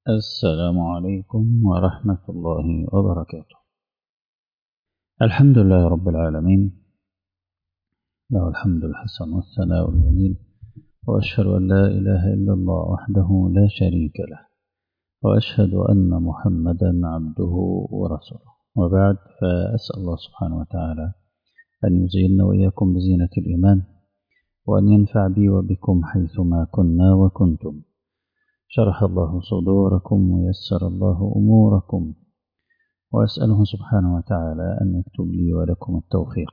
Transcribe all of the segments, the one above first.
السلام عليكم ورحمة الله وبركاته الحمد لله رب العالمين له الحمد الحسن والثناء الجميل وأشهد أن لا إله إلا الله وحده لا شريك له وأشهد أن محمدا عبده ورسوله وبعد فأسأل الله سبحانه وتعالى أن يزيننا وإياكم بزينة الإيمان وأن ينفع بي وبكم حيثما كنا وكنتم شرح الله صدوركم ويسر الله أموركم وأسأله سبحانه وتعالى أن يكتب لي ولكم التوفيق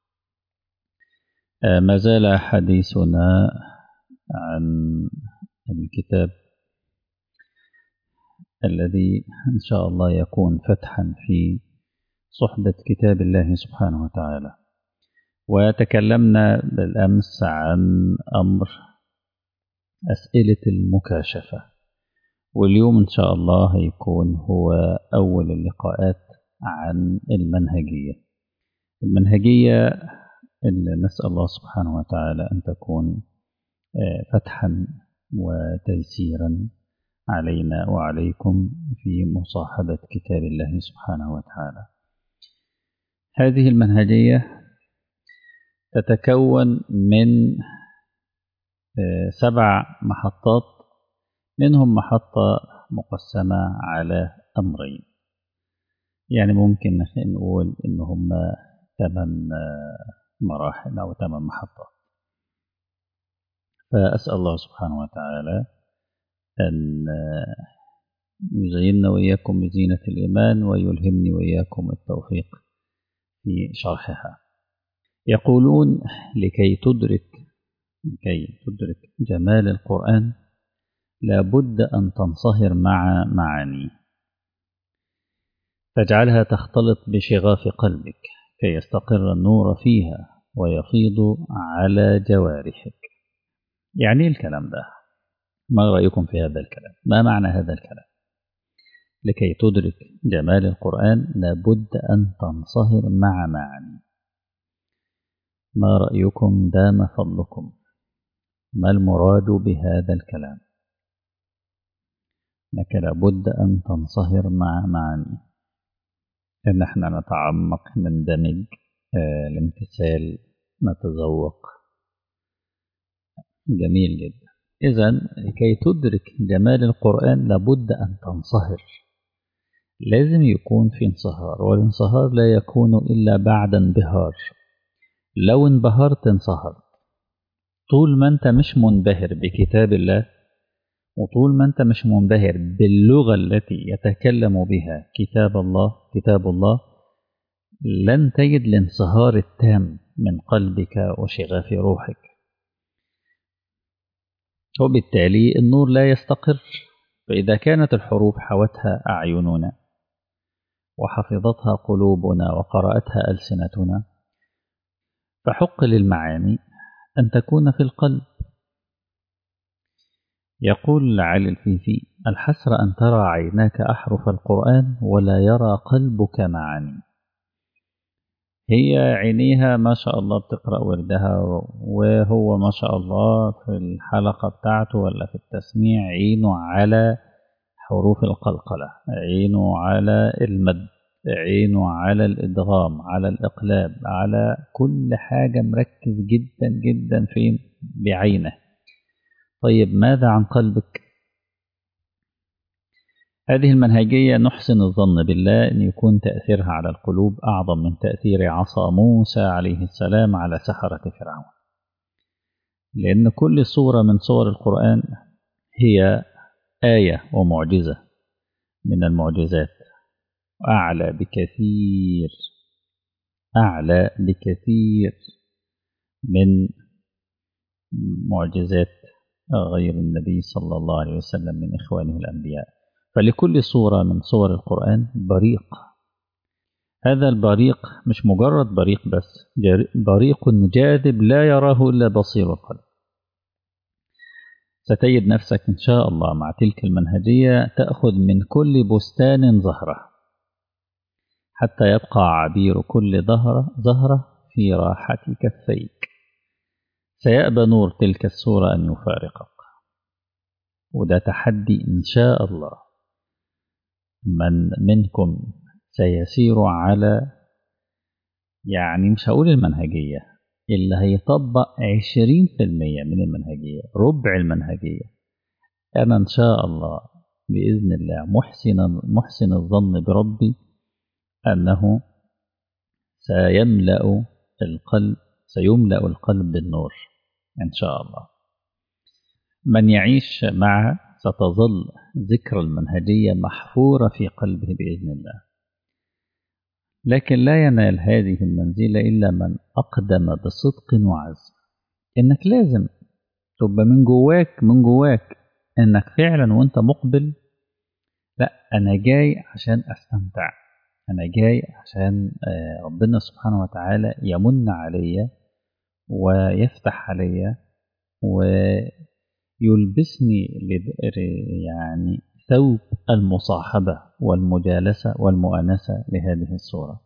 ما زال حديثنا عن الكتاب الذي إن شاء الله يكون فتحا في صحبة كتاب الله سبحانه وتعالى وتكلمنا بالأمس عن أمر أسئلة المكاشفة واليوم إن شاء الله هيكون هو أول اللقاءات عن المنهجية المنهجية اللي نسأل الله سبحانه وتعالى أن تكون فتحا وتيسيرا علينا وعليكم في مصاحبة كتاب الله سبحانه وتعالى هذه المنهجية تتكون من سبع محطات منهم محطة مقسمة على أمرين يعني ممكن نقول إن هم ثمان مراحل أو ثمان محطات فأسأل الله سبحانه وتعالى أن يزيننا وإياكم بزينة الإيمان ويلهمني وإياكم التوفيق في شرحها يقولون لكي تدرك لكي تدرك جمال القرآن لابد أن تنصهر مع معانيه تجعلها تختلط بشغاف قلبك كي يستقر النور فيها ويفيض على جوارحك يعني إيه الكلام ده ما رأيكم في هذا الكلام ما معنى هذا الكلام لكي تدرك جمال القرآن لابد أن تنصهر مع معاني ما رأيكم دام فضلكم ما المراد بهذا الكلام لك لابد أن تنصهر مع معاني إن احنا نتعمق نندمج آه، الامتثال نتذوق جميل جدا إذا لكي تدرك جمال القرآن لابد أن تنصهر لازم يكون في انصهار والانصهار لا يكون إلا بعد انبهار لو انبهرت انصهرت طول ما انت مش منبهر بكتاب الله وطول ما انت مش منبهر باللغة التي يتكلم بها كتاب الله كتاب الله لن تجد الانصهار التام من قلبك وشغاف روحك وبالتالي النور لا يستقر فإذا كانت الحروف حوتها أعيننا وحفظتها قلوبنا وقرأتها ألسنتنا فحق للمعاني أن تكون في القلب يقول علي الفيفي الحسر أن ترى عيناك أحرف القرآن ولا يرى قلبك معاني هي عينيها ما شاء الله بتقرأ وردها وهو ما شاء الله في الحلقة بتاعته ولا في التسميع عينه على حروف القلقلة عينه على المد عينه على الإدغام على الإقلاب على كل حاجة مركز جدا جدا في بعينه طيب ماذا عن قلبك هذه المنهجية نحسن الظن بالله أن يكون تأثيرها على القلوب أعظم من تأثير عصا موسى عليه السلام على سحرة فرعون لأن كل صورة من صور القرآن هي آية ومعجزة من المعجزات أعلى بكثير أعلى بكثير من معجزات غير النبي صلى الله عليه وسلم من إخوانه الأنبياء فلكل صورة من صور القرآن بريق هذا البريق مش مجرد بريق بس بريق جاذب لا يراه إلا بصير القلب ستجد نفسك إن شاء الله مع تلك المنهجية تأخذ من كل بستان زهرة حتى يبقى عبير كل ظهرة زهرة في راحة كفيك سيأبى نور تلك الصورة أن يفارقك وده تحدي إن شاء الله من منكم سيسير على يعني مش هقول المنهجية اللي هيطبق عشرين في المية من المنهجية ربع المنهجية أنا إن شاء الله بإذن الله محسن محسن الظن بربي أنه سيملأ القلب سيملأ القلب بالنور إن شاء الله من يعيش معها ستظل ذكر المنهجية محفورة في قلبه بإذن الله لكن لا ينال هذه المنزلة إلا من أقدم بصدق وعزم إنك لازم تبقى من جواك من جواك إنك فعلا وإنت مقبل لا أنا جاي عشان أستمتع أنا جاي عشان ربنا سبحانه وتعالى يمن علي ويفتح علي ويلبسني يعني ثوب المصاحبة والمجالسة والمؤانسة لهذه الصورة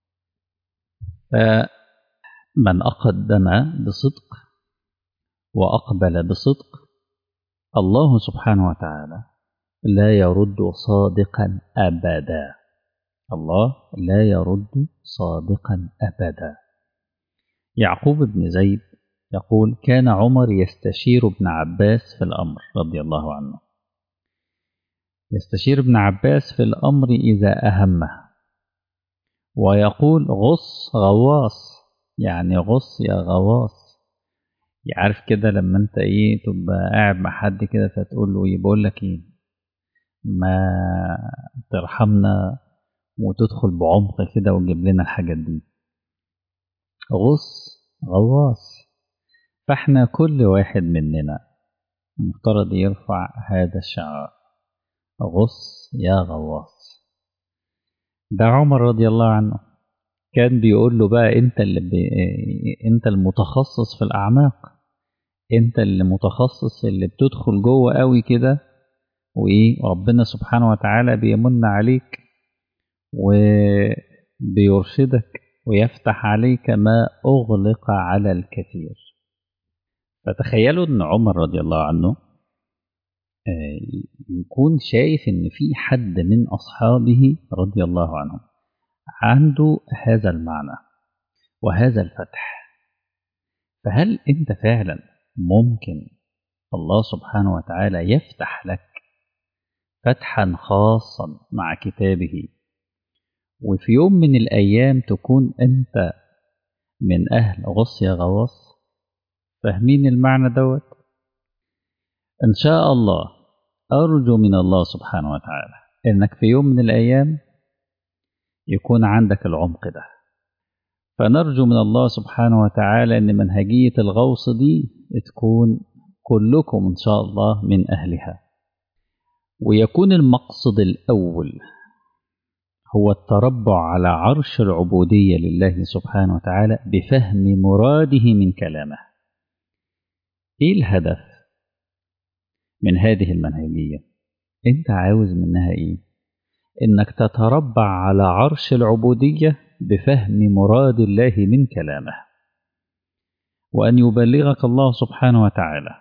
فمن أقدم بصدق وأقبل بصدق الله سبحانه وتعالى لا يرد صادقا أبدا الله لا يرد صادقا أبدا يعقوب بن زيد يقول كان عمر يستشير ابن عباس في الأمر رضي الله عنه يستشير ابن عباس في الأمر إذا أهمه ويقول غص غواص يعني غص يا غواص يعرف كده لما انت ايه تبقى قاعد مع حد كده فتقول له ايه بقول لك ايه ما ترحمنا وتدخل بعمق كده وتجيب لنا الحاجات دي غص غواص فاحنا كل واحد مننا مفترض يرفع هذا الشعار غص يا غواص ده عمر رضي الله عنه كان بيقول له بقى انت اللي بي... انت المتخصص في الاعماق انت اللي متخصص اللي بتدخل جوه قوي كده وايه ربنا سبحانه وتعالى بيمن عليك وبيرشدك ويفتح عليك ما اغلق على الكثير فتخيلوا ان عمر رضي الله عنه يكون شايف ان في حد من اصحابه رضي الله عنهم عنده هذا المعنى وهذا الفتح فهل انت فعلا ممكن الله سبحانه وتعالى يفتح لك فتحا خاصا مع كتابه وفي يوم من الايام تكون انت من اهل غص يا غواص فاهمين المعنى دوت ان شاء الله ارجو من الله سبحانه وتعالى انك في يوم من الايام يكون عندك العمق ده فنرجو من الله سبحانه وتعالى ان منهجيه الغوص دي تكون كلكم ان شاء الله من اهلها ويكون المقصد الاول هو التربع على عرش العبوديه لله سبحانه وتعالى بفهم مراده من كلامه ايه الهدف من هذه المنهجيه انت عاوز منها ايه انك تتربع على عرش العبوديه بفهم مراد الله من كلامه وان يبلغك الله سبحانه وتعالى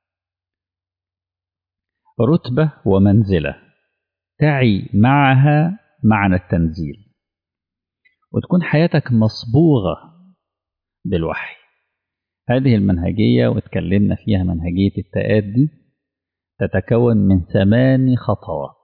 رتبه ومنزله تعي معها معنى التنزيل وتكون حياتك مصبوغه بالوحي هذه المنهجيه واتكلمنا فيها منهجيه التادي تتكون من ثمان خطوات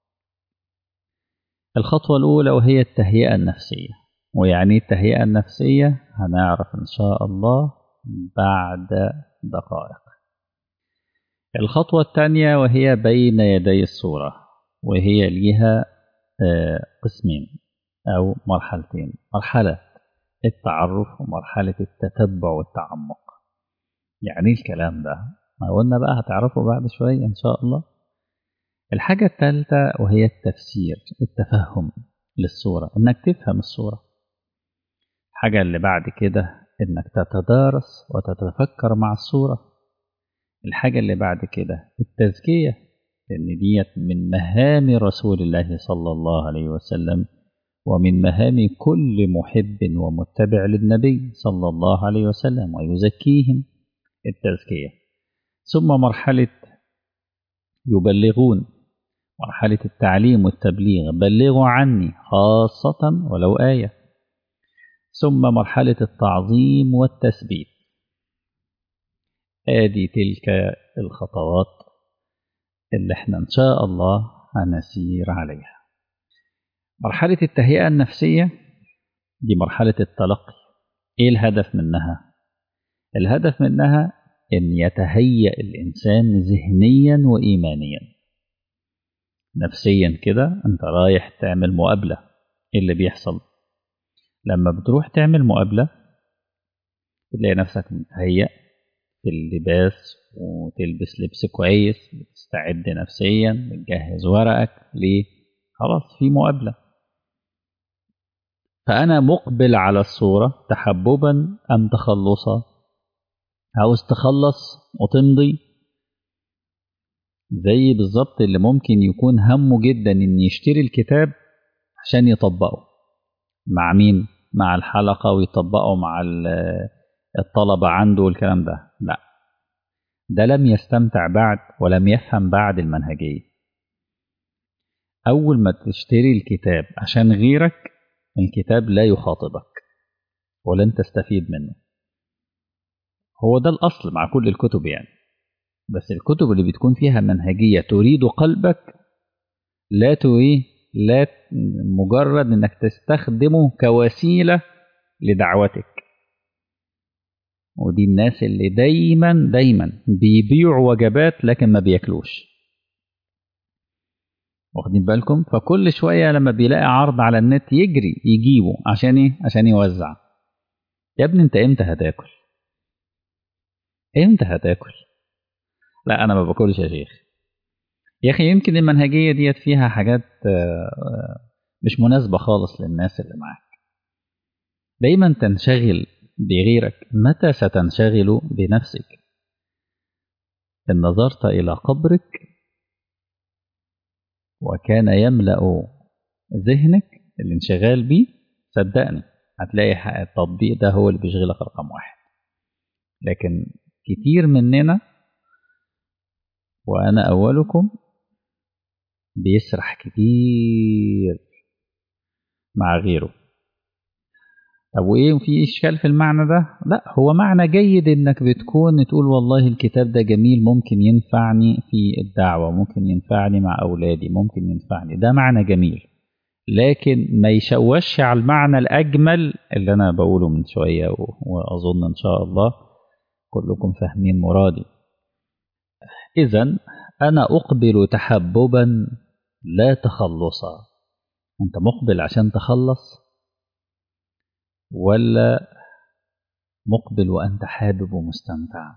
الخطوة الأولى وهي التهيئة النفسية ويعني التهيئة النفسية هنعرف إن شاء الله بعد دقائق الخطوة الثانية وهي بين يدي الصورة وهي ليها قسمين أو مرحلتين مرحلة التعرف ومرحلة التتبع والتعمق يعني الكلام ده ما قلنا بقى هتعرفه بعد شوية إن شاء الله الحاجة الثالثة وهي التفسير التفهم للصورة إنك تفهم الصورة الحاجة اللي بعد كده إنك تتدارس وتتفكر مع الصورة الحاجة اللي بعد كده التزكية لأن ديت من مهام رسول الله صلى الله عليه وسلم ومن مهام كل محب ومتبع للنبي صلى الله عليه وسلم ويزكيهم التزكية ثم مرحلة يبلغون مرحلة التعليم والتبليغ بلغوا عني خاصة ولو آية ثم مرحلة التعظيم والتثبيت آدي تلك الخطوات اللي احنا إن شاء الله هنسير عليها مرحلة التهيئة النفسية دي مرحلة التلقي ايه الهدف منها الهدف منها ان يتهيأ الانسان ذهنيا وايمانيا نفسيا كده انت رايح تعمل مقابلة ايه اللي بيحصل لما بتروح تعمل مقابلة بتلاقي نفسك متهيأ في اللباس وتلبس لبس كويس بتستعد نفسيا بتجهز ورقك ليه خلاص في مقابلة فأنا مقبل على الصورة تحببا أم تخلصا عاوز تخلص وتمضي زي بالظبط اللي ممكن يكون همه جدا إن يشتري الكتاب عشان يطبقه مع مين؟ مع الحلقة ويطبقه مع الطلبة عنده والكلام ده لا ده لم يستمتع بعد ولم يفهم بعد المنهجية أول ما تشتري الكتاب عشان غيرك الكتاب لا يخاطبك ولن تستفيد منه هو ده الأصل مع كل الكتب يعني بس الكتب اللي بتكون فيها منهجية تريد قلبك لا تريد لا مجرد انك تستخدمه كوسيلة لدعوتك ودي الناس اللي دايما دايما بيبيعوا وجبات لكن ما بياكلوش واخدين بالكم فكل شويه لما بيلاقي عرض على النت يجري يجيبه عشان ايه عشان يوزع يا ابني انت امتى هتاكل امتى هتاكل لا انا ما باكلش يا شيخ يا اخي يمكن المنهجيه ديت فيها حاجات مش مناسبه خالص للناس اللي معاك دايما تنشغل بغيرك متى ستنشغل بنفسك إن نظرت إلى قبرك وكان يملأ ذهنك الانشغال بيه صدقني هتلاقي التطبيق ده هو اللي بيشغلك رقم واحد لكن كتير مننا وأنا أولكم بيسرح كتير مع غيره طب وايه في اشكال في المعنى ده لا هو معنى جيد انك بتكون تقول والله الكتاب ده جميل ممكن ينفعني في الدعوه ممكن ينفعني مع اولادي ممكن ينفعني ده معنى جميل لكن ما يشوش على المعنى الاجمل اللي انا بقوله من شويه واظن ان شاء الله كلكم فاهمين مرادي اذا انا اقبل تحببا لا تخلصا انت مقبل عشان تخلص ولا مقبل وأنت حابب ومستمتع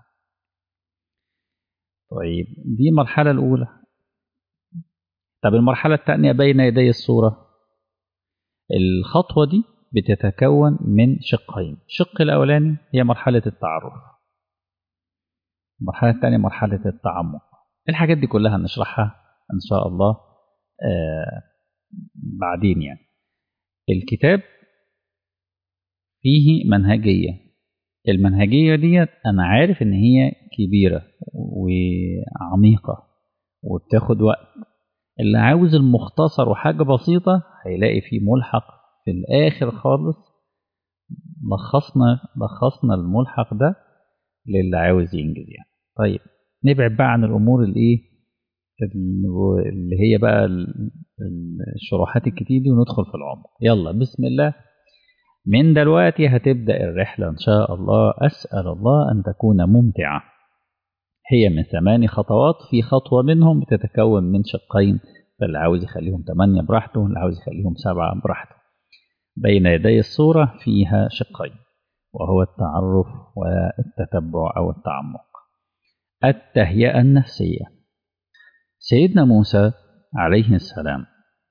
طيب دي المرحلة الأولى طب المرحلة الثانية بين يدي الصورة الخطوة دي بتتكون من شقين الشق الأولاني هي مرحلة التعرف المرحلة الثانية مرحلة التعمق الحاجات دي كلها نشرحها إن شاء الله آه بعدين يعني الكتاب فيه منهجية المنهجية ديت أنا عارف إن هي كبيرة وعميقة وبتاخد وقت اللي عاوز المختصر وحاجة بسيطة هيلاقي فيه ملحق في الآخر خالص لخصنا لخصنا الملحق ده للي عاوز ينجز يعني طيب نبعد بقى عن الأمور الإيه اللي هي بقى الشروحات الكتير دي وندخل في العمق يلا بسم الله من دلوقتي هتبدأ الرحلة إن شاء الله أسأل الله أن تكون ممتعة هي من ثماني خطوات في خطوة منهم بتتكون من شقين فاللي عاوز يخليهم ثمانية براحته اللي عاوز يخليهم سبعة براحته بين يدي الصورة فيها شقين وهو التعرف والتتبع أو التعمق التهيئة النفسية سيدنا موسى عليه السلام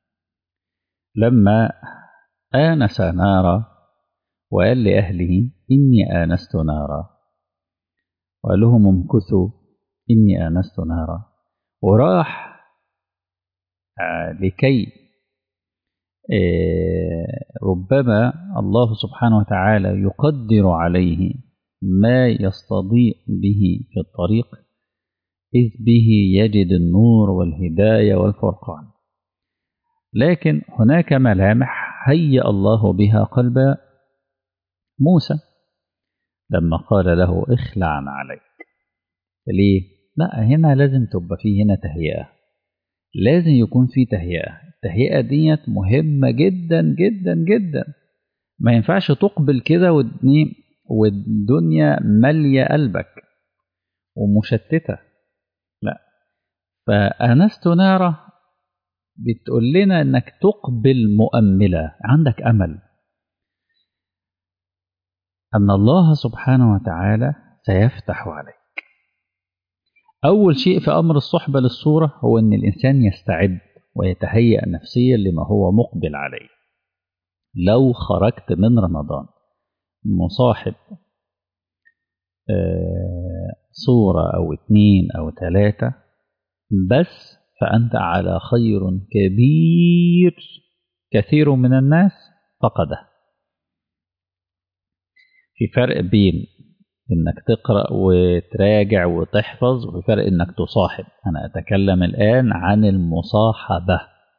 لما آنس نارا وقال لأهله إني آنست نارا وقال لهم امكثوا إني آنست نارا وراح لكي ربما الله سبحانه وتعالى يقدر عليه ما يستضيء به في الطريق إذ به يجد النور والهداية والفرقان لكن هناك ملامح هيأ الله بها قلب موسى لما قال له اخلع عليك ليه؟ لا هنا لازم تبقى فيه هنا تهيئة لازم يكون في تهيئة التهيئة ديت مهمة جدا جدا جدا ما ينفعش تقبل كده والدنيا مالية قلبك ومشتتة لا فأنست نارة بتقول لنا انك تقبل مؤملة عندك أمل أن الله سبحانه وتعالى سيفتح عليك أول شيء في أمر الصحبة للصورة هو أن الإنسان يستعد ويتهيأ نفسيا لما هو مقبل عليه لو خرجت من رمضان مصاحب صورة أو اتنين أو تلاتة بس فأنت على خير كبير كثير من الناس فقده في فرق بين انك تقرا وتراجع وتحفظ وفي فرق انك تصاحب انا اتكلم الان عن المصاحبه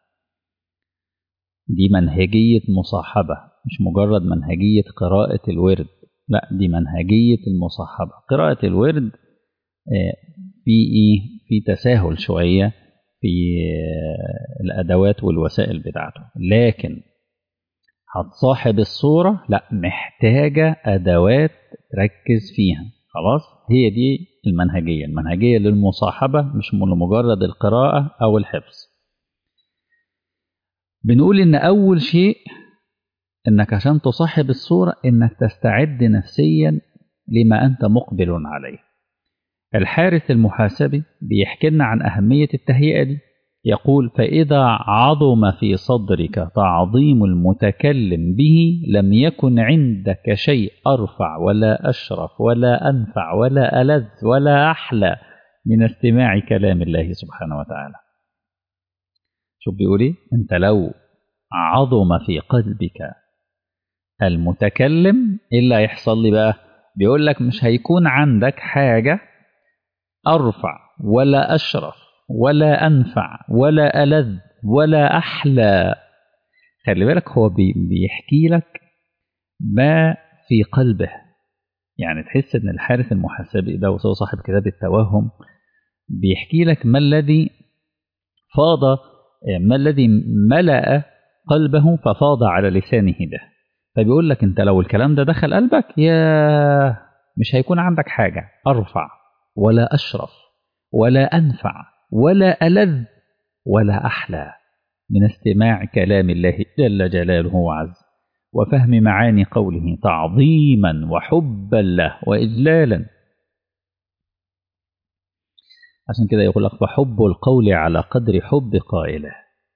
دي منهجيه مصاحبه مش مجرد منهجيه قراءه الورد لا دي منهجيه المصاحبه قراءه الورد في ايه في تساهل شويه في الادوات والوسائل بتاعته لكن هتصاحب الصورة لا محتاجة أدوات تركز فيها خلاص هي دي المنهجية المنهجية للمصاحبة مش لمجرد القراءة أو الحفظ بنقول إن أول شيء إنك عشان تصاحب الصورة إنك تستعد نفسيا لما أنت مقبل عليه الحارث المحاسبي بيحكي لنا عن أهمية التهيئة دي يقول فإذا عظم في صدرك تعظيم المتكلم به لم يكن عندك شيء أرفع ولا أشرف ولا أنفع ولا ألذ ولا أحلى من استماع كلام الله سبحانه وتعالى شوف بيقول إيه أنت لو عظم في قلبك المتكلم إيه اللي هيحصل لي بقى بيقول لك مش هيكون عندك حاجة أرفع ولا أشرف ولا أنفع ولا ألذ ولا أحلى خلي بالك هو بيحكي لك ما في قلبه يعني تحس ان الحارث المحاسبي ده وهو صاحب كتاب التوهم بيحكي لك ما الذي فاض ما الذي ملأ قلبه ففاض على لسانه ده فبيقول لك انت لو الكلام ده دخل قلبك يا مش هيكون عندك حاجة أرفع ولا أشرف ولا أنفع ولا ألذ ولا أحلى من استماع كلام الله جل جلاله وعز وفهم معاني قوله تعظيما وحبا له وإجلالا عشان كده يقول لك فحب القول على قدر حب قائله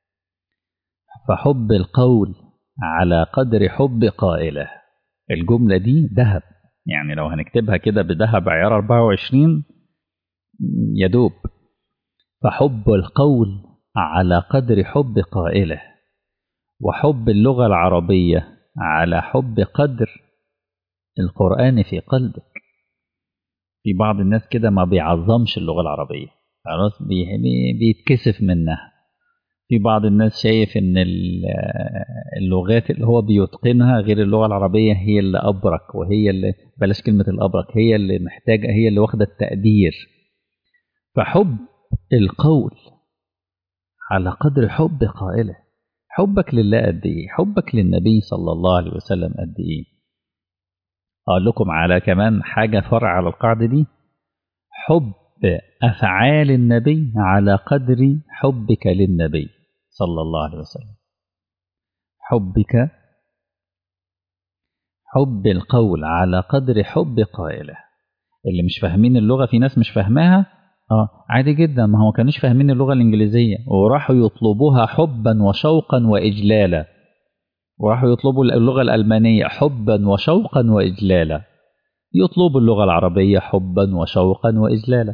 فحب القول على قدر حب قائله الجملة دي ذهب يعني لو هنكتبها كده بذهب عيار 24 يدوب فحب القول على قدر حب قائله وحب اللغة العربية على حب قدر القرآن في قلبك في بعض الناس كده ما بيعظمش اللغة العربية خلاص بيتكسف منها في بعض الناس شايف ان اللغات اللي هو بيتقنها غير اللغة العربية هي اللي أبرك وهي اللي بلاش كلمة الأبرك هي اللي محتاجة هي اللي واخدة التقدير فحب القول على قدر حب قائله حبك لله قد ايه حبك للنبي صلى الله عليه وسلم قد ايه اقول لكم على كمان حاجه فرع على القاعده دي حب افعال النبي على قدر حبك للنبي صلى الله عليه وسلم حبك حب القول على قدر حب قائله اللي مش فاهمين اللغه في ناس مش فاهماها اه عادي جدا ما هو كانوش فاهمين اللغه الانجليزيه وراحوا يطلبوها حبا وشوقا واجلالا وراحوا يطلبوا اللغه الالمانيه حبا وشوقا واجلالا يطلبوا اللغه العربيه حبا وشوقا واجلالا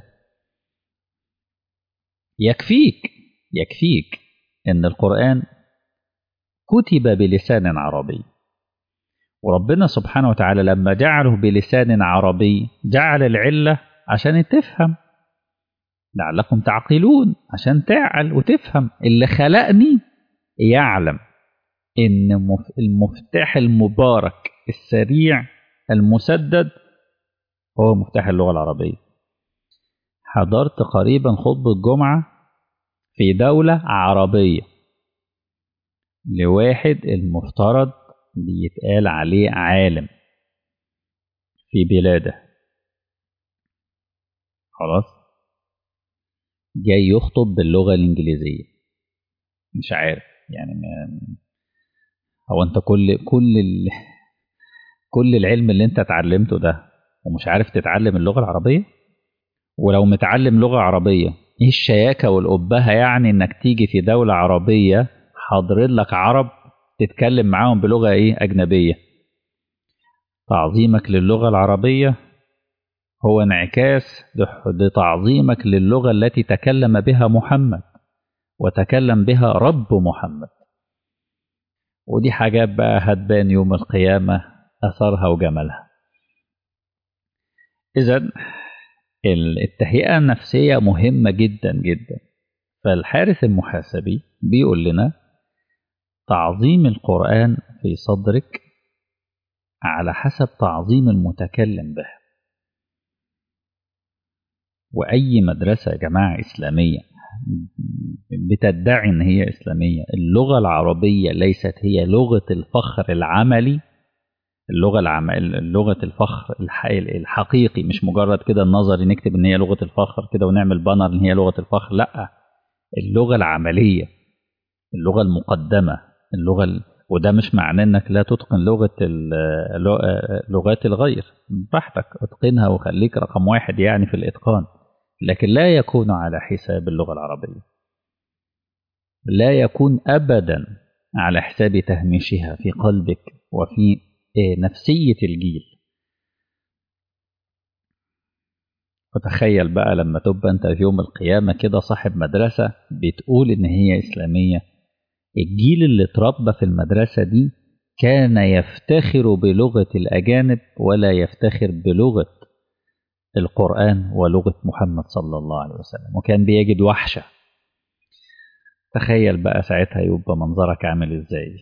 يكفيك يكفيك ان القران كتب بلسان عربي وربنا سبحانه وتعالى لما جعله بلسان عربي جعل العله عشان تفهم لعلكم تعقلون عشان تعقل وتفهم اللي خلقني يعلم ان المفتاح المبارك السريع المسدد هو مفتاح اللغة العربية حضرت قريبا خطبة جمعة في دولة عربية لواحد المفترض بيتقال عليه عالم في بلاده خلاص جاي يخطب باللغة الإنجليزية مش عارف يعني هو أنت كل كل ال... كل العلم اللي أنت اتعلمته ده ومش عارف تتعلم اللغة العربية ولو متعلم لغة عربية ايه الشياكة والأبهة يعني انك تيجي في دولة عربية حاضرين لك عرب تتكلم معاهم بلغة ايه أجنبية تعظيمك للغة العربية هو انعكاس لتعظيمك للغة التي تكلم بها محمد وتكلم بها رب محمد ودي حاجات بقى هتبان يوم القيامة أثرها وجمالها إذا التهيئة النفسية مهمة جدا جدا فالحارث المحاسبي بيقول لنا تعظيم القرآن في صدرك على حسب تعظيم المتكلم به وأي مدرسة يا جماعة إسلامية بتدعي إن هي إسلامية اللغة العربية ليست هي لغة الفخر العملي اللغة العم... لغة الفخر الحقيقي مش مجرد كده النظري نكتب ان هي لغة الفخر كده ونعمل بانر ان هي لغة الفخر لا اللغة العملية اللغة المقدمة اللغة ال... وده مش معناه انك لا تتقن لغة ال... لغات الغير براحتك اتقنها وخليك رقم واحد يعني في الاتقان لكن لا يكون على حساب اللغة العربية لا يكون ابدا على حساب تهميشها في قلبك وفي نفسية الجيل وتخيل بقى لما تبقى انت في يوم القيامة كده صاحب مدرسة بتقول ان هي اسلامية الجيل اللي اتربى في المدرسة دي كان يفتخر بلغة الأجانب ولا يفتخر بلغة القرآن ولغة محمد صلى الله عليه وسلم وكان بيجد وحشة تخيل بقى ساعتها يبقى منظرك عامل ازاي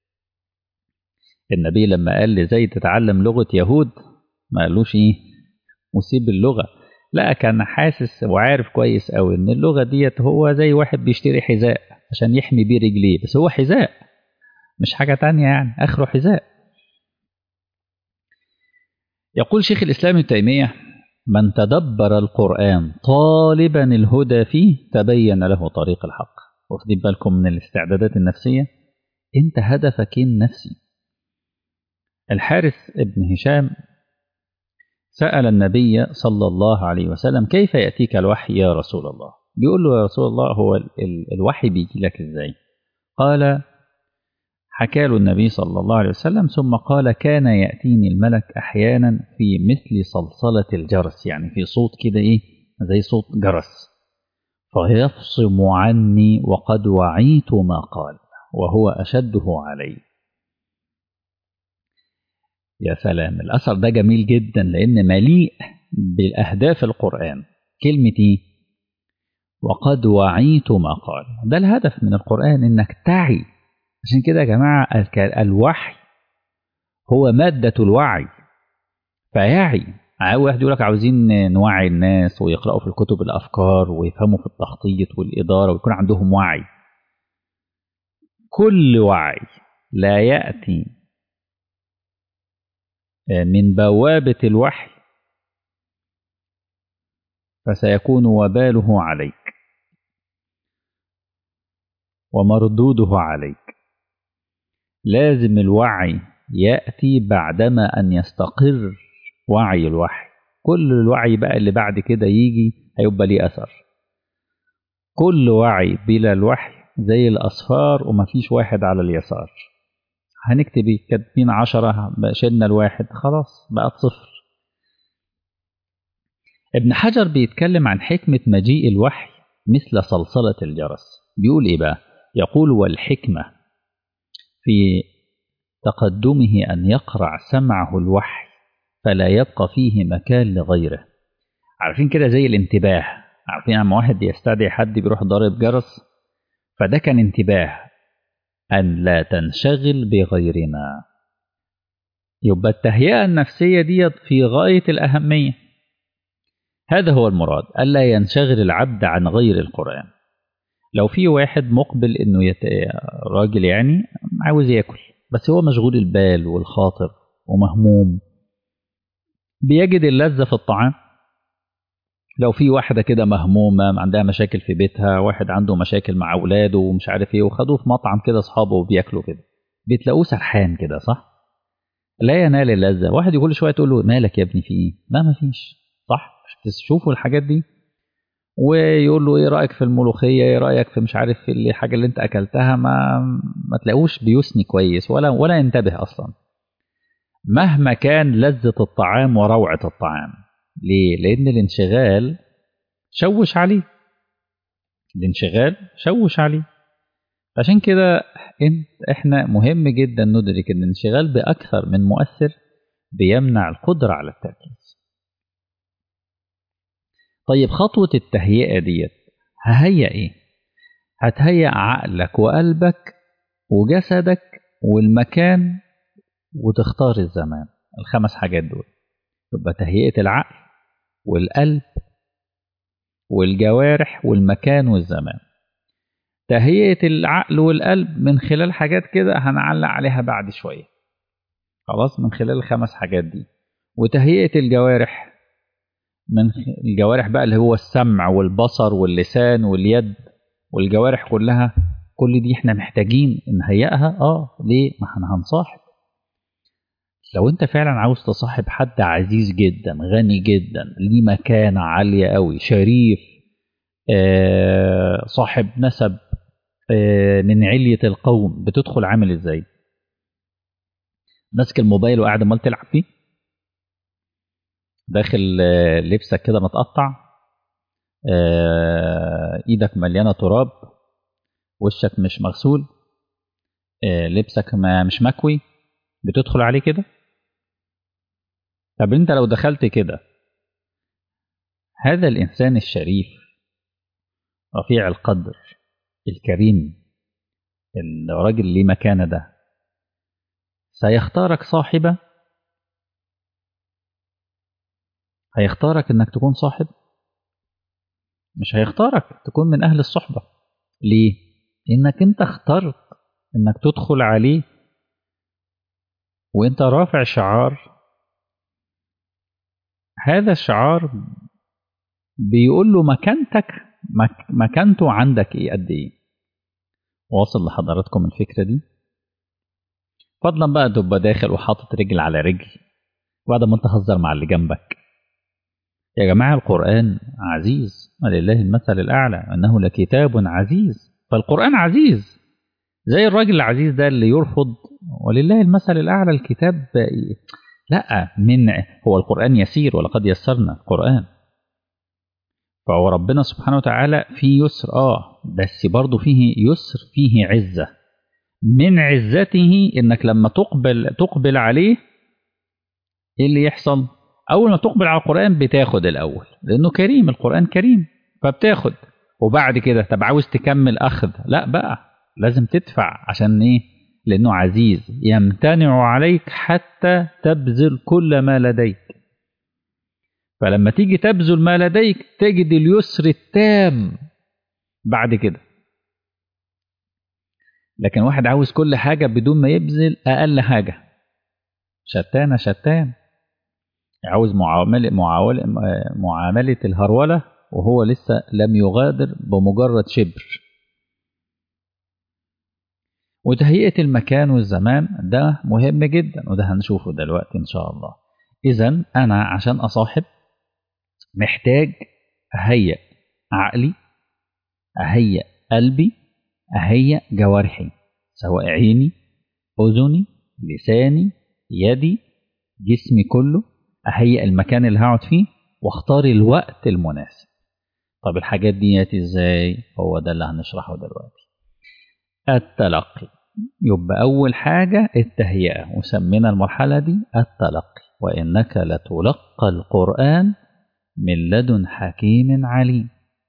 النبي لما قال لزيد تتعلم لغة يهود ما قالوش ايه وسيب اللغة لا كان حاسس وعارف كويس قوي ان اللغة ديت هو زي واحد بيشتري حذاء عشان يحمي بيه رجليه بس هو حذاء مش حاجة تانية يعني اخره حذاء يقول شيخ الاسلام ابن تيمية من تدبر القرآن طالبا الهدى فيه تبين له طريق الحق واخدين بالكم من الاستعدادات النفسية انت هدفك النفسي الحارث ابن هشام سأل النبي صلى الله عليه وسلم كيف يأتيك الوحي يا رسول الله بيقول له يا رسول الله هو الوحي بيجي لك ازاي قال حكى له النبي صلى الله عليه وسلم ثم قال كان يأتيني الملك أحيانا في مثل صلصلة الجرس يعني في صوت كده إيه زي صوت جرس فيفصم عني وقد وعيت ما قال وهو أشده علي يا سلام الأثر ده جميل جدا لأن مليء بالأهداف القرآن كلمة إيه وقد وعيت ما قال ده الهدف من القرآن إنك تعي عشان كده يا جماعة الوحي هو مادة الوعي فيعي واحد يقول لك عاوزين نوعي الناس ويقرأوا في الكتب الأفكار ويفهموا في التخطيط والإدارة ويكون عندهم وعي كل وعي لا يأتي من بوابة الوحي فسيكون وباله عليك ومردوده عليك لازم الوعي يأتي بعدما أن يستقر وعي الوحي كل الوعي بقى اللي بعد كده يجي هيبقى ليه أثر كل وعي بلا الوحي زي الأصفار ومفيش واحد على اليسار هنكتب كاتبين عشرة شلنا الواحد خلاص بقت صفر ابن حجر بيتكلم عن حكمة مجيء الوحي مثل صلصلة الجرس بيقول إيه بقى يقول والحكمة في تقدمه أن يقرع سمعه الوحي فلا يبقى فيه مكان لغيره عارفين كده زي الانتباه عارفين لما واحد يستدعي حد بيروح ضارب جرس فده كان انتباه أن لا تنشغل بغيرنا يبقى التهيئة النفسية ديت في غاية الأهمية هذا هو المراد ألا ينشغل العبد عن غير القرآن لو في واحد مقبل انه يت... راجل يعني عاوز ياكل بس هو مشغول البال والخاطر ومهموم بيجد اللذة في الطعام لو في واحدة كده مهمومة عندها مشاكل في بيتها واحد عنده مشاكل مع أولاده ومش عارف إيه وخدوه في مطعم كده أصحابه وبياكلوا كده بتلاقوه سرحان كده صح؟ لا ينال اللذة واحد يقول شوية تقول له مالك يا ابني في إيه؟ لا مفيش صح؟ تشوفوا الحاجات دي ويقول له ايه رايك في الملوخيه ايه رايك في مش عارف في الحاجه اللي انت اكلتها ما ما تلاقوش بيثني كويس ولا ولا ينتبه اصلا مهما كان لذه الطعام وروعه الطعام ليه لان الانشغال شوش عليه الانشغال شوش عليه عشان كده انت احنا مهم جدا ندرك ان الانشغال باكثر من مؤثر بيمنع القدره على التركيز طيب خطوة التهيئة ديت ههيئ ايه؟ هتهيئ عقلك وقلبك وجسدك والمكان وتختار الزمان الخمس حاجات دول يبقى تهيئة العقل والقلب والجوارح والمكان والزمان تهيئة العقل والقلب من خلال حاجات كده هنعلق عليها بعد شوية خلاص من خلال الخمس حاجات دي وتهيئة الجوارح من الجوارح بقى اللي هو السمع والبصر واللسان واليد والجوارح كلها كل دي احنا محتاجين نهيئها اه ليه ما احنا هنصاحب لو انت فعلا عاوز تصاحب حد عزيز جدا غني جدا ليه مكانة عالية قوي شريف آه صاحب نسب آه من علية القوم بتدخل عامل ازاي ماسك الموبايل وقاعد امال تلعب فيه داخل لبسك كده متقطع ايدك مليانه تراب وشك مش مغسول لبسك ما مش مكوي بتدخل عليه كده طب انت لو دخلت كده هذا الانسان الشريف رفيع القدر الكريم الراجل ليه مكانه ده سيختارك صاحبه هيختارك انك تكون صاحب مش هيختارك تكون من اهل الصحبه ليه انك انت اخترت انك تدخل عليه وانت رافع شعار هذا الشعار بيقول له مكانتك مك مكانته عندك ايه قد ايه واصل لحضراتكم الفكره دي فضلا بقى تبقى داخل وحاطط رجل على رجل وبعد ما انت تهزر مع اللي جنبك يا جماعة القرآن عزيز ولله المثل الأعلى أنه لكتاب عزيز فالقرآن عزيز زي الراجل العزيز ده اللي يرفض ولله المثل الأعلى الكتاب لا من هو القرآن يسير ولقد يسرنا القرآن فهو ربنا سبحانه وتعالى فيه يسر آه بس برضه فيه يسر فيه عزة من عزته إنك لما تقبل تقبل عليه إيه اللي يحصل؟ اول ما تقبل على القران بتاخد الاول لانه كريم القران كريم فبتاخد وبعد كده طب عاوز تكمل اخذ لا بقى لازم تدفع عشان ايه لانه عزيز يمتنع عليك حتى تبذل كل ما لديك فلما تيجي تبذل ما لديك تجد اليسر التام بعد كده لكن واحد عاوز كل حاجه بدون ما يبذل اقل حاجه شتان شتان عاوز معاملة معاملة معاملة الهرولة وهو لسه لم يغادر بمجرد شبر وتهيئة المكان والزمان ده مهم جدا وده هنشوفه دلوقتي إن شاء الله إذا أنا عشان أصاحب محتاج أهيئ عقلي أهيئ قلبي أهيئ جوارحي سواء عيني أذني لساني يدي جسمي كله اهيئ المكان اللي هقعد فيه واختار الوقت المناسب طب الحاجات ديت ازاي هو ده اللي هنشرحه دلوقتي التلقي يبقى اول حاجه التهيئه وسمينا المرحله دي التلقي وانك لتلقى القران من لدن حكيم عليم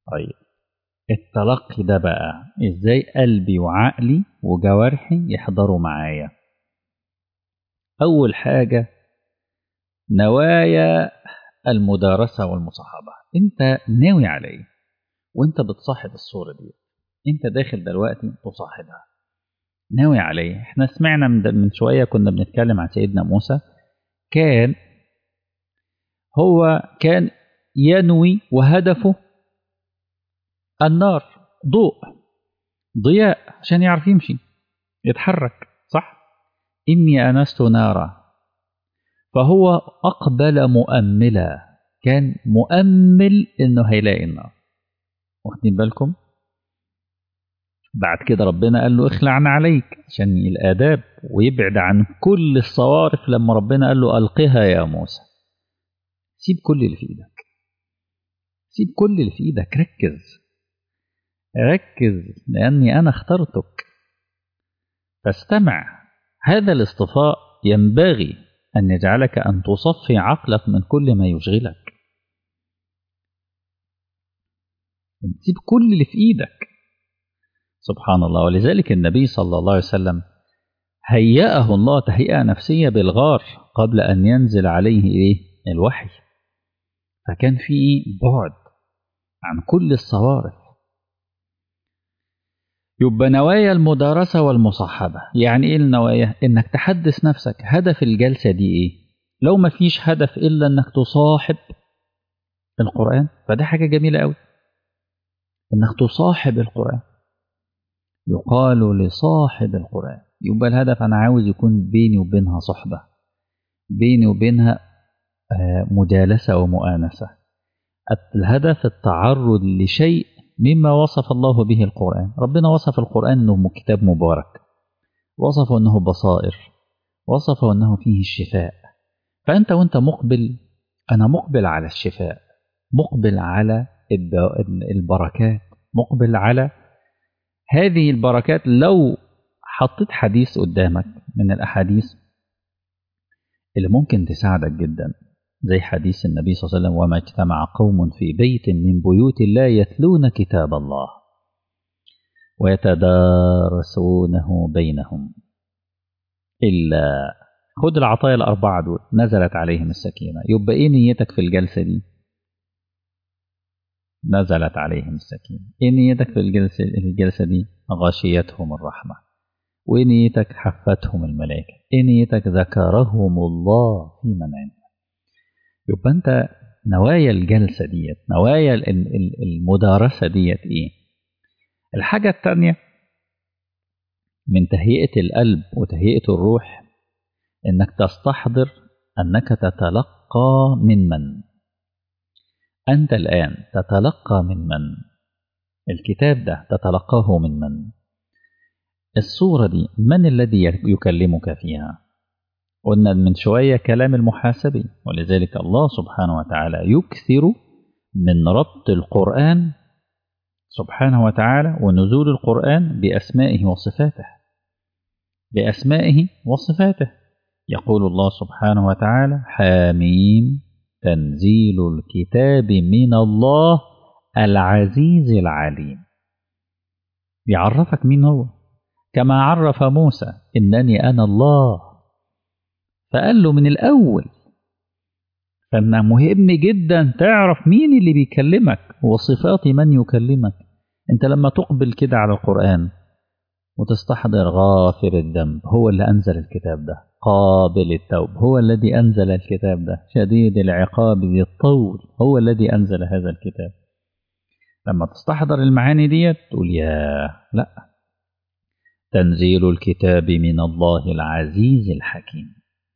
طيب التلقي ده بقى ازاي قلبي وعقلي وجوارحي يحضروا معايا اول حاجه نوايا المدارسه والمصاحبه انت ناوي على ايه وانت بتصاحب الصوره دي انت داخل دلوقتي تصاحبها ناوي على ايه احنا سمعنا من, من شويه كنا بنتكلم عن سيدنا موسى كان هو كان ينوي وهدفه النار ضوء ضياء عشان يعرف يمشي يتحرك صح إني أنست نارا فهو أقبل مؤملا كان مؤمل إنه هيلاقي النار واخدين بالكم بعد كده ربنا قال له اخلعنا عليك عشان الآداب ويبعد عن كل الصوارف لما ربنا قال له ألقها يا موسى سيب كل اللي في إيدك سيب كل اللي في إيدك ركز ركز لأني أنا اخترتك فاستمع هذا الاصطفاء ينبغي أن يجعلك أن تصفي عقلك من كل ما يشغلك تسيب كل اللي في إيدك سبحان الله ولذلك النبي صلى الله عليه وسلم هيأه الله تهيئة نفسية بالغار قبل أن ينزل عليه إيه الوحي فكان في بعد عن كل الصوارف يبقى نوايا المدارسة والمصاحبة يعني إيه النوايا؟ إنك تحدث نفسك هدف الجلسة دي إيه؟ لو ما فيش هدف إلا إنك تصاحب القرآن فده حاجة جميلة أوي إنك تصاحب القرآن يقال لصاحب القرآن يبقى الهدف أنا عاوز يكون بيني وبينها صحبة بيني وبينها مجالسة ومؤانسة الهدف التعرض لشيء مما وصف الله به القرآن ربنا وصف القرآن أنه كتاب مبارك وصفه أنه بصائر وصفه أنه فيه الشفاء فأنت وأنت مقبل أنا مقبل على الشفاء مقبل على البركات مقبل على هذه البركات لو حطيت حديث قدامك من الأحاديث اللي ممكن تساعدك جدا زي حديث النبي صلى الله عليه وسلم وما اجتمع قوم في بيت من بيوت الله يتلون كتاب الله ويتدارسونه بينهم إلا خد العطايا الأربعة دول نزلت عليهم السكينة يبقى إيه نيتك في الجلسة دي نزلت عليهم السكينة إيه نيتك في الجلسة, الجلسة دي غشيتهم الرحمة وإيه نيتك حفتهم الملائكة إيه نيتك ذكرهم الله في من عنده يبقى أنت نوايا الجلسة ديت نوايا المدارسة ديت إيه الحاجة الثانية من تهيئة القلب وتهيئة الروح إنك تستحضر أنك تتلقى من من أنت الآن تتلقى من من الكتاب ده تتلقاه من من الصورة دي من الذي يكلمك فيها قلنا من شوية كلام المحاسبي ولذلك الله سبحانه وتعالى يكثر من ربط القرآن سبحانه وتعالى ونزول القرآن بأسمائه وصفاته بأسمائه وصفاته يقول الله سبحانه وتعالى حاميم تنزيل الكتاب من الله العزيز العليم يعرفك مين هو كما عرف موسى إنني أنا الله فقال له من الأول فإن مهم جدا تعرف مين اللي بيكلمك وصفات من يكلمك أنت لما تقبل كده على القرآن وتستحضر غافر الذنب هو اللي أنزل الكتاب ده قابل التوب هو الذي أنزل الكتاب ده شديد العقاب ذي الطول هو الذي أنزل هذا الكتاب لما تستحضر المعاني ديت تقول يا لا تنزيل الكتاب من الله العزيز الحكيم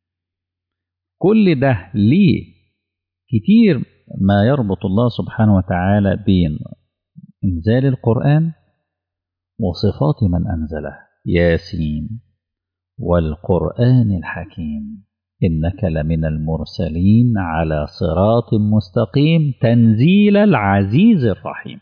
كل ده ليه كتير ما يربط الله سبحانه وتعالى بين إنزال القرآن وصفات من أنزله ياسين والقرآن الحكيم إنك لمن المرسلين على صراط مستقيم تنزيل العزيز الرحيم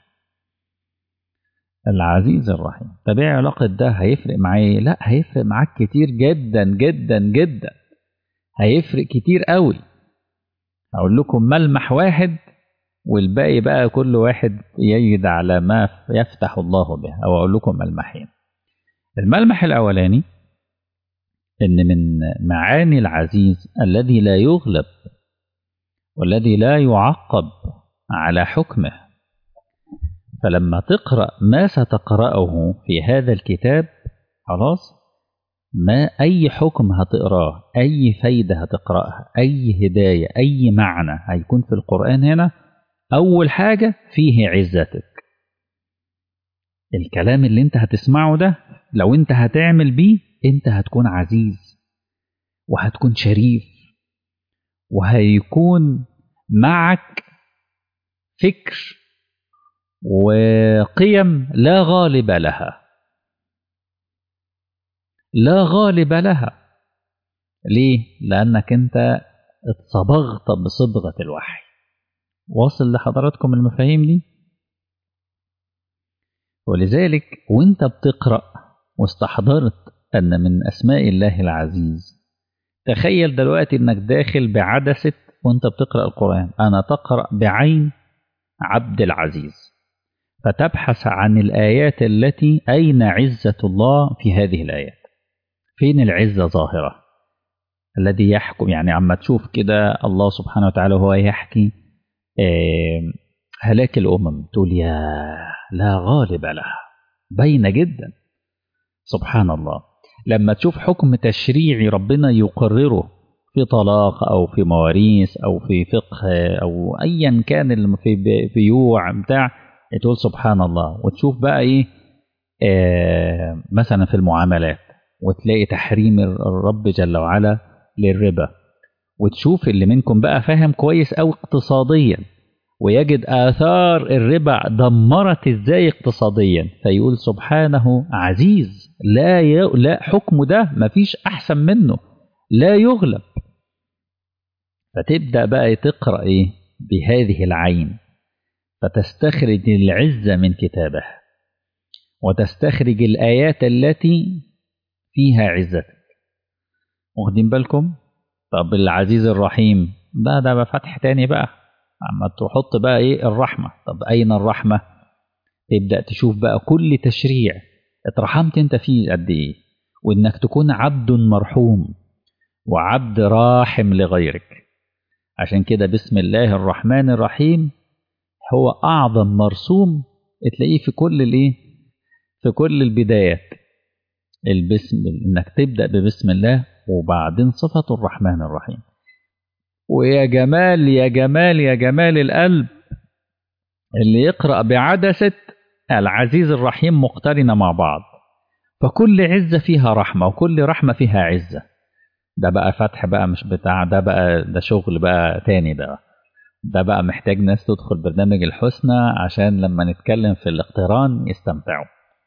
العزيز الرحيم طب ايه علاقة ده هيفرق معايا لا هيفرق معاك كتير جدا جدا جدا هيفرق كتير قوي هقول لكم ملمح واحد والباقي بقى كل واحد يجد على ما يفتح الله به أو أقول لكم ملمحين الملمح الأولاني إن من معاني العزيز الذي لا يغلب والذي لا يعقب على حكمه فلما تقرأ ما ستقرأه في هذا الكتاب خلاص ما أي حكم هتقراه أي فايدة هتقرأها أي هداية أي معنى هيكون في القرآن هنا أول حاجة فيه عزتك الكلام اللي انت هتسمعه ده لو انت هتعمل بيه انت هتكون عزيز وهتكون شريف وهيكون معك فكر وقيم لا غالب لها لا غالب لها ليه لانك انت اتصبغت بصبغه الوحي واصل لحضراتكم المفاهيم دي ولذلك وانت بتقرا واستحضرت ان من اسماء الله العزيز تخيل دلوقتي انك داخل بعدسه وانت بتقرا القران انا تقرا بعين عبد العزيز فتبحث عن الايات التي اين عزه الله في هذه الايات فين العزه ظاهره الذي يحكم يعني عما تشوف كده الله سبحانه وتعالى وهو يحكي هلاك الامم تقول يا لا غالب لها باينه جدا سبحان الله لما تشوف حكم تشريعي ربنا يقرره في طلاق او في مواريث او في فقه او ايا كان في بيوع بتاع تقول سبحان الله وتشوف بقى ايه آه مثلا في المعاملات وتلاقي تحريم الرب جل وعلا للربا وتشوف اللي منكم بقى فاهم كويس أو اقتصاديا ويجد آثار الربا دمرت ازاي اقتصاديا فيقول سبحانه عزيز لا ي... لا حكمه ده مفيش أحسن منه لا يغلب فتبدأ بقى تقرأ إيه بهذه العين فتستخرج العزة من كتابه وتستخرج الآيات التي فيها عزتك واخدين بالكم طب العزيز الرحيم ده ده بقى فتح تاني بقى اما تحط بقى ايه الرحمة طب اين الرحمة تبدأ تشوف بقى كل تشريع اترحمت انت فيه قد ايه وانك تكون عبد مرحوم وعبد راحم لغيرك عشان كده بسم الله الرحمن الرحيم هو اعظم مرسوم تلاقيه في كل الايه في كل البدايات البسم انك تبدا ببسم الله وبعدين صفه الرحمن الرحيم ويا جمال يا جمال يا جمال القلب اللي يقرا بعدسه العزيز الرحيم مقترنه مع بعض فكل عزه فيها رحمه وكل رحمه فيها عزه ده بقى فتح بقى مش بتاع ده بقى ده شغل بقى تاني ده ده بقى محتاج ناس تدخل برنامج الحسنى عشان لما نتكلم في الاقتران يستمتعوا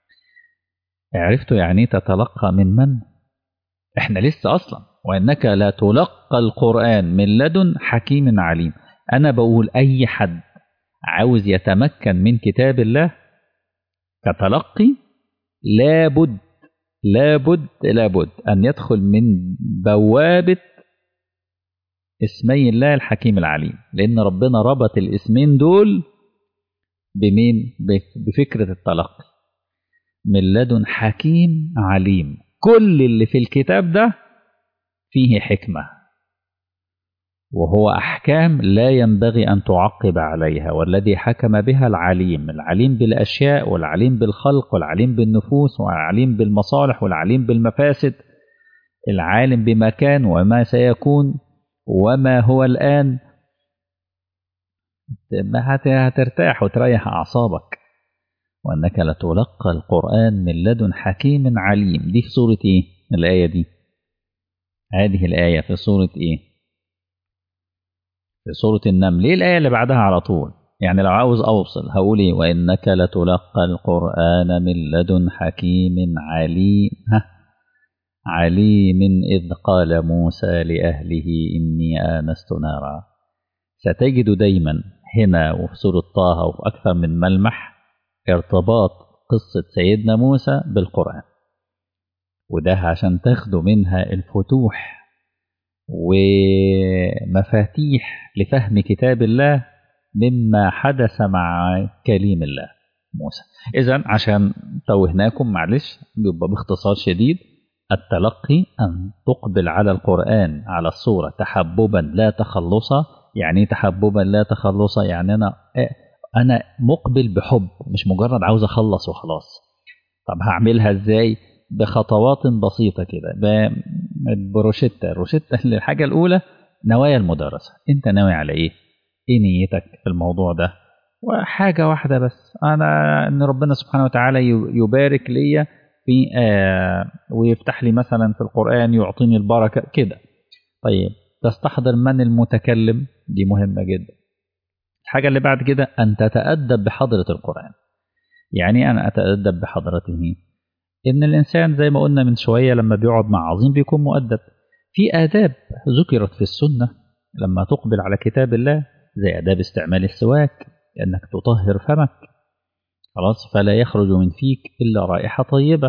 عرفتوا يعني تتلقى من من احنا لسه اصلا وانك لا تلقى القران من لدن حكيم عليم انا بقول اي حد عاوز يتمكن من كتاب الله كتلقي لابد لابد لابد ان يدخل من بوابه اسمي الله الحكيم العليم لان ربنا ربط الاسمين دول بمين بفكره التلقي من لدن حكيم عليم كل اللي في الكتاب ده فيه حكمة وهو أحكام لا ينبغي أن تعقب عليها والذي حكم بها العليم العليم بالأشياء والعليم بالخلق والعليم بالنفوس والعليم بالمصالح والعليم بالمفاسد العالم بما كان وما سيكون وما هو الآن هترتاح وتريح أعصابك وأنك لتلقى القرآن من لدن حكيم عليم دي في سورة إيه الآية دي هذه الآية في سورة إيه في سورة النمل إيه الآية اللي بعدها على طول يعني لو عاوز أوصل هقول إيه وإنك لتلقى القرآن من لدن حكيم عليم ها عليم إذ قال موسى لأهله إني آنست نارا ستجد دايما هنا وفي سورة طه وفي أكثر من ملمح ارتباط قصة سيدنا موسى بالقرآن وده عشان تاخدوا منها الفتوح ومفاتيح لفهم كتاب الله مما حدث مع كليم الله موسى إذا عشان توهناكم معلش بيبقى باختصار شديد التلقي أن تقبل على القرآن على الصورة تحببا لا تخلصا يعني تحببا لا تخلصا يعني أنا أنا مقبل بحب مش مجرد عاوز أخلص وخلاص طب هعملها إزاي بخطوات بسيطة كده بروشتة الروشتة الحاجة الأولى نوايا المدرسة أنت ناوي على إيه؟ إيه نيتك في الموضوع ده؟ وحاجة واحدة بس أنا إن ربنا سبحانه وتعالى يبارك ليا في آه ويفتح لي مثلا في القرآن يعطيني البركة كده طيب تستحضر من المتكلم دي مهمة جدا الحاجة اللي بعد كده أن تتأدب بحضرة القرآن يعني أنا أتأدب بحضرته إن الإنسان زي ما قلنا من شوية لما بيقعد مع عظيم بيكون مؤدب في آداب ذكرت في السنة لما تقبل على كتاب الله زي آداب استعمال السواك لأنك تطهر فمك خلاص فلا يخرج من فيك إلا رائحة طيبة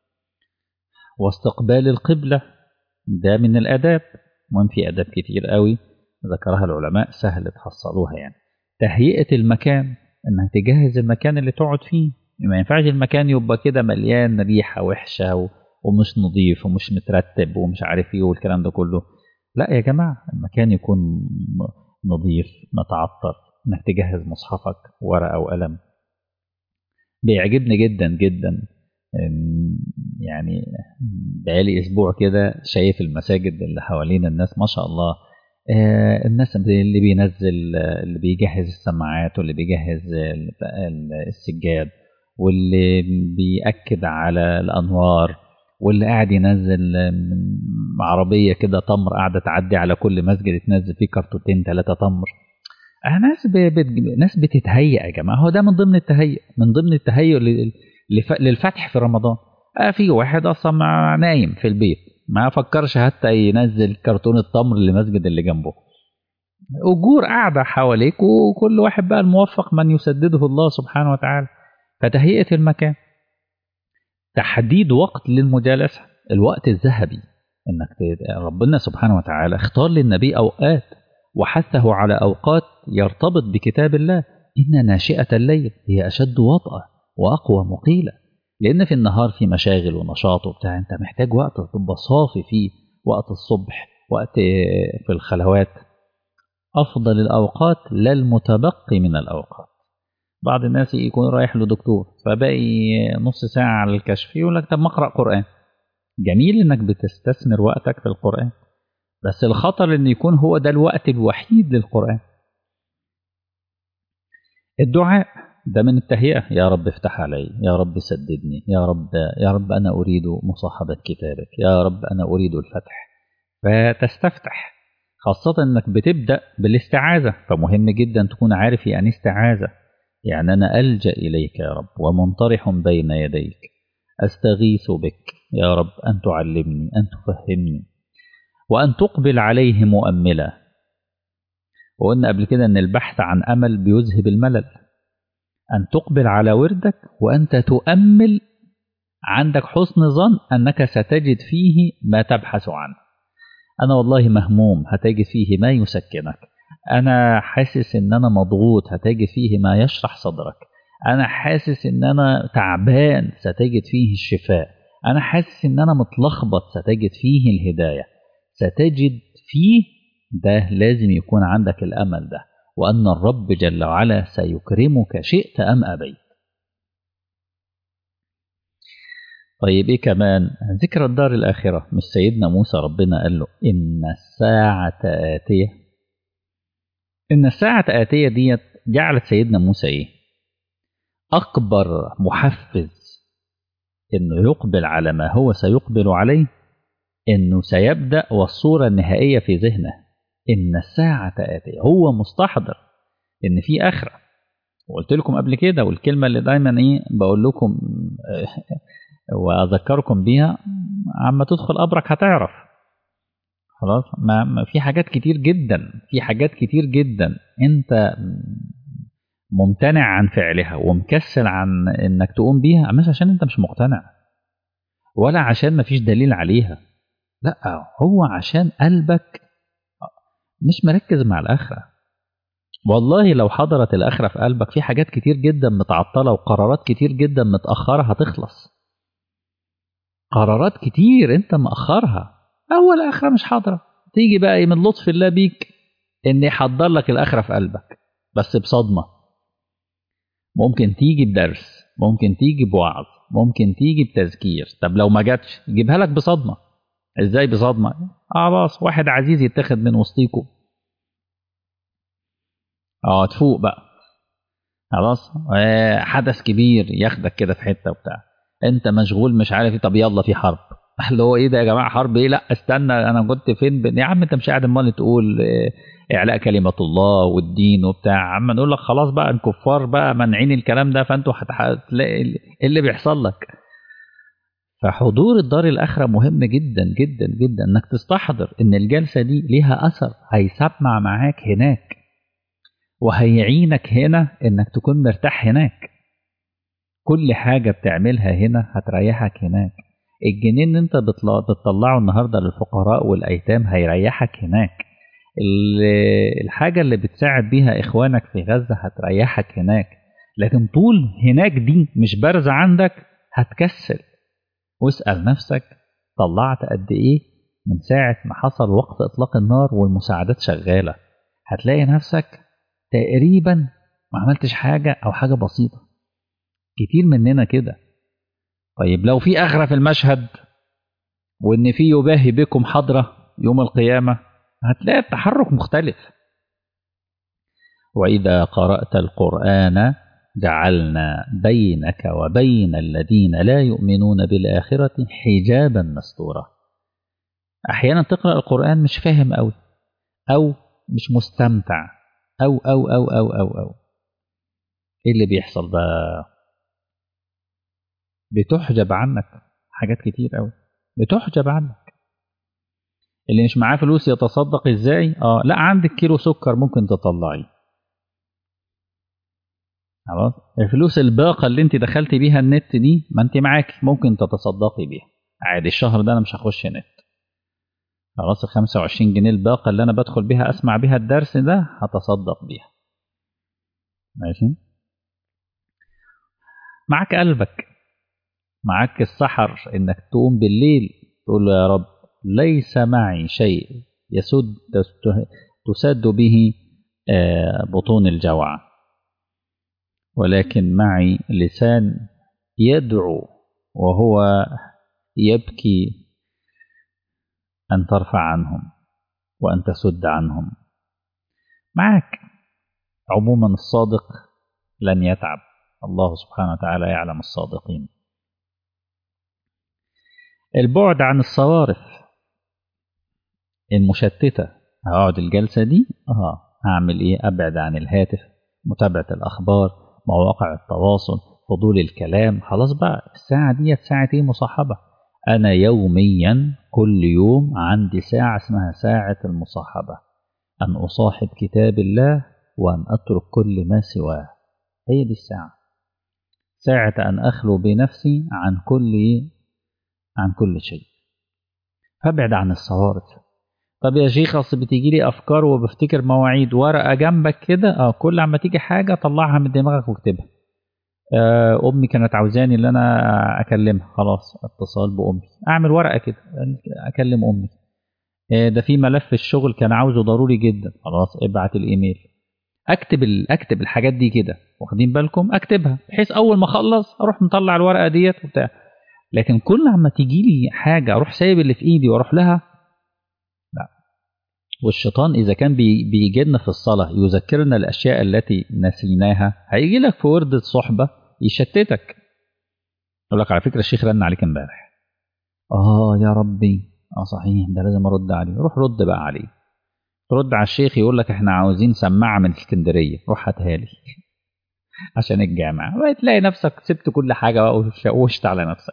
واستقبال القبلة ده من الآداب المهم في آداب كتير قوي ذكرها العلماء سهل تحصلوها يعني تهيئة المكان إنك تجهز المكان اللي تقعد فيه ما ينفعش المكان يبقى كده مليان ريحة وحشة ومش نظيف ومش مترتب ومش عارف ايه والكلام ده كله لا يا جماعة المكان يكون نظيف متعطر انك تجهز مصحفك ورقة وقلم بيعجبني جدا جدا يعني بقالي اسبوع كده شايف المساجد اللي حوالين الناس ما شاء الله الناس اللي بينزل اللي بيجهز السماعات واللي بيجهز السجاد واللي بيأكد على الأنوار واللي قاعد ينزل عربية كده تمر قاعدة تعدي على كل مسجد تنزل فيه كرتونتين ثلاثة تمر ناس بت... ناس بتتهيأ يا جماعة هو ده من ضمن التهيؤ من ضمن التهيؤ للف... للفتح في رمضان آه في واحد أصلا نايم في البيت ما فكرش حتى ينزل كرتون التمر للمسجد اللي جنبه أجور قاعدة حواليك وكل واحد بقى الموفق من يسدده الله سبحانه وتعالى فتهيئة المكان تحديد وقت للمجالسة الوقت الذهبي انك ربنا سبحانه وتعالى اختار للنبي اوقات وحثه على اوقات يرتبط بكتاب الله ان ناشئة الليل هي اشد وطأة واقوى مقيلة لان في النهار في مشاغل ونشاط وبتاع انت محتاج وقت تبقى صافي فيه وقت الصبح وقت في الخلوات افضل الاوقات لا المتبقي من الاوقات بعض الناس يكون رايح لدكتور فباقي نص ساعة على الكشف يقول لك طب ما اقرأ قرآن جميل انك بتستثمر وقتك في القرآن بس الخطر ان يكون هو ده الوقت الوحيد للقرآن الدعاء ده من التهيئة يا رب افتح علي يا رب سددني يا رب يا رب أنا أريد مصاحبة كتابك يا رب أنا أريد الفتح فتستفتح خاصة انك بتبدأ بالاستعاذة فمهم جدا تكون عارف يعني استعاذة يعني أنا ألجأ إليك يا رب ومنطرح بين يديك أستغيث بك يا رب أن تعلمني أن تفهمني وأن تقبل عليه مؤملا وقلنا قبل كده أن البحث عن أمل بيذهب الملل أن تقبل على وردك وأنت تؤمل عندك حسن ظن أنك ستجد فيه ما تبحث عنه أنا والله مهموم هتجد فيه ما يسكنك أنا حاسس إن أنا مضغوط هتجد فيه ما يشرح صدرك أنا حاسس إن أنا تعبان ستجد فيه الشفاء أنا حاسس إن أنا متلخبط ستجد فيه الهداية ستجد فيه ده لازم يكون عندك الأمل ده وأن الرب جل وعلا سيكرمك شئت أم أبيت طيب إيه كمان ذكر الدار الآخرة مش سيدنا موسى ربنا قال له إن الساعة آتية إن الساعة آتية ديت جعلت سيدنا موسى إيه أكبر محفز إنه يقبل على ما هو سيقبل عليه إنه سيبدأ والصورة النهائية في ذهنه إن الساعة آتية هو مستحضر إن في آخرة وقلت لكم قبل كده والكلمة اللي دايما إيه بقول لكم وأذكركم بيها عما تدخل قبرك هتعرف خلاص ما, ما في حاجات كتير جدا في حاجات كتير جدا انت ممتنع عن فعلها ومكسل عن انك تقوم بيها مش عشان انت مش مقتنع ولا عشان ما فيش دليل عليها لا هو عشان قلبك مش مركز مع الآخرة والله لو حضرت الآخرة في قلبك في حاجات كتير جدا متعطلة وقرارات كتير جدا متأخرة هتخلص قرارات كتير انت مأخرها أول آخرة مش حاضرة تيجي بقى إيه من لطف الله بيك إن يحضر لك الآخرة في قلبك بس بصدمة ممكن تيجي بدرس ممكن تيجي بوعظ ممكن تيجي بتذكير طب لو ما جاتش يجيبها لك بصدمة ازاي بصدمة خلاص واحد عزيز يتاخد من وسطيكم اه تفوق بقى خلاص آه، حدث كبير ياخدك كده في حته وبتاع انت مشغول مش عارف ايه طب يلا في حرب اللي هو ايه ده يا جماعه حرب ايه لا استنى انا كنت فين ب... يا عم انت مش قاعد امال تقول آه، اعلاء كلمه الله والدين وبتاع عم نقول لك خلاص بقى الكفار بقى مانعين الكلام ده فانتوا هت- هتلاقي ايه اللي بيحصل لك فحضور الدار الاخره مهم جدا جدا جدا انك تستحضر ان الجلسه دي ليها اثر هيسمع معاك هناك وهيعينك هنا انك تكون مرتاح هناك كل حاجة بتعملها هنا هتريحك هناك الجنيه اللي انت بتطلع- بتطلعه النهاردة للفقراء والأيتام هيريحك هناك ال- الحاجة اللي بتساعد بيها إخوانك في غزة هتريحك هناك لكن طول هناك دي مش بارزة عندك هتكسل واسأل نفسك طلعت قد إيه من ساعة ما حصل وقف إطلاق النار والمساعدات شغالة هتلاقي نفسك تقريبا ما عملتش حاجة أو حاجة بسيطة كتير مننا كده طيب لو في آخرة في المشهد وإن في يباهي بكم حضرة يوم القيامة هتلاقي التحرك مختلف وإذا قرأت القرآن جعلنا بينك وبين الذين لا يؤمنون بالآخرة حجابا مستورا أحيانا تقرأ القرآن مش فاهم أوي أو مش مستمتع أو أو أو أو أو أو إيه اللي بيحصل بقى بتحجب عنك حاجات كتير أوي بتحجب عنك اللي مش معاه فلوس يتصدق ازاي اه لا عندك كيلو سكر ممكن تطلعيه خلاص الفلوس الباقه اللي انت دخلت بيها النت دي ما انت معاك ممكن تتصدقي بيها عادي الشهر ده انا مش هخش نت خلاص ال 25 جنيه الباقه اللي انا بدخل بيها اسمع بيها الدرس ده هتصدق بيها ماشي معاك قلبك معاك السحر انك تقوم بالليل تقول له يا رب ليس معي شيء يسد تسد به آه، بطون الجوع ولكن معي لسان يدعو وهو يبكي أن ترفع عنهم وأن تسد عنهم معك عموما الصادق لن يتعب الله سبحانه وتعالى يعلم الصادقين البعد عن الصوارف المشتتة هقعد الجلسة دي اه هعمل ايه ابعد عن الهاتف متابعة الاخبار مواقع التواصل فضول الكلام خلاص بقى الساعة دي ساعة ايه مصاحبة انا يوميا كل يوم عندي ساعة اسمها ساعة المصاحبة ان اصاحب كتاب الله وان اترك كل ما سواه هي دي الساعة ساعة ان اخلو بنفسي عن كل عن كل شيء فابعد عن الصوارف طب يا شيخ اصل بتيجي لي افكار وبفتكر مواعيد ورقه جنبك كده اه كل عما تيجي حاجه طلعها من دماغك واكتبها آه امي كانت عاوزاني ان انا اكلمها خلاص اتصال بامي اعمل ورقه كده اكلم امي آه ده في ملف في الشغل كان عاوزه ضروري جدا خلاص ابعت الايميل اكتب ال... اكتب الحاجات دي كده واخدين بالكم اكتبها بحيث اول ما اخلص اروح مطلع الورقه ديت وبتاع لكن كل عما تيجي لي حاجه اروح سايب اللي في ايدي واروح لها لا والشيطان اذا كان بي بيجي لنا في الصلاه يذكرنا الاشياء التي نسيناها هيجي لك في ورد الصحبه يشتتك يقول لك على فكره الشيخ رن عليك امبارح اه يا ربي اه صحيح ده لازم ارد عليه روح رد بقى عليه ترد على الشيخ يقول لك احنا عاوزين سماعه من اسكندريه روح هاتها لي عشان الجامعه وتلاقي نفسك سبت كل حاجه بقى وشوشت على نفسك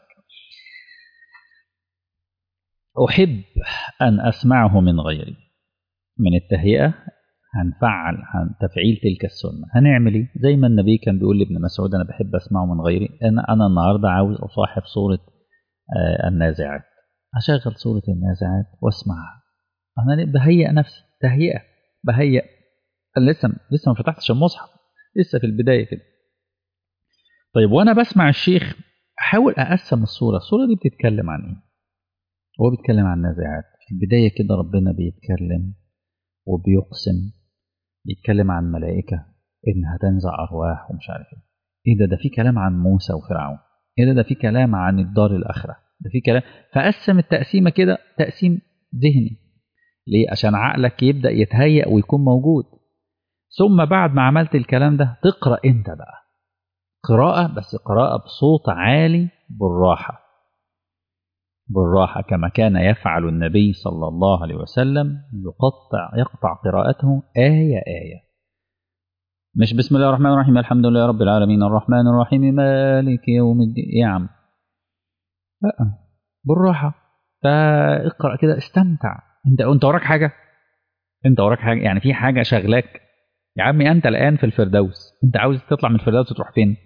أحب أن أسمعه من غيري من التهيئة هنفعل هن تفعيل تلك السنة هنعمل إيه؟ زي ما النبي كان بيقول لابن مسعود أنا بحب أسمعه من غيري أنا أنا النهاردة عاوز أصاحب صورة آه النازعات أشغل صورة النازعات وأسمعها أنا بهيئ نفسي تهيئة بهيئ انا لسه لسه ما فتحتش المصحف لسه في البدايه كده طيب وانا بسمع الشيخ احاول اقسم الصوره الصوره دي بتتكلم عن ايه هو بيتكلم عن النازعات في البدايه كده ربنا بيتكلم وبيقسم بيتكلم عن ملائكه انها تنزع ارواح ومش عارف ايه ايه ده ده في كلام عن موسى وفرعون ايه ده ده في كلام عن الدار الاخره ده في كلام فقسم التقسيمه كده تقسيم ذهني ليه عشان عقلك يبدا يتهيأ ويكون موجود ثم بعد ما عملت الكلام ده تقرا انت بقى قراءه بس قراءه بصوت عالي بالراحه بالراحه كما كان يفعل النبي صلى الله عليه وسلم يقطع يقطع قراءته ايه ايه مش بسم الله الرحمن الرحيم الحمد لله رب العالمين الرحمن الرحيم مالك يوم الدين يا عم لا بالراحه فاقرا كده استمتع انت انت وراك حاجه انت وراك حاجه يعني في حاجه شغلاك يا عمي انت الان في الفردوس انت عاوز تطلع من الفردوس وتروح فين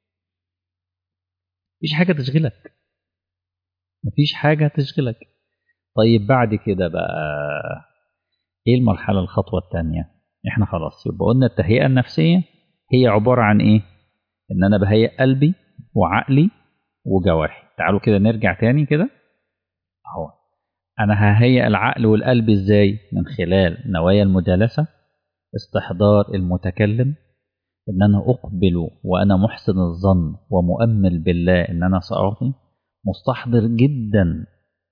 مفيش حاجه تشغلك مفيش حاجه تشغلك طيب بعد كده بقى ايه المرحله الخطوه الثانيه احنا خلاص يبقى قلنا التهيئه النفسيه هي عباره عن ايه ان انا بهيئ قلبي وعقلي وجوارحي تعالوا كده نرجع تاني كده اهو انا ههيئ العقل والقلب ازاي من خلال نوايا المجالسه استحضار المتكلم ان انا اقبل وانا محسن الظن ومؤمل بالله ان انا ساعطي مستحضر جدا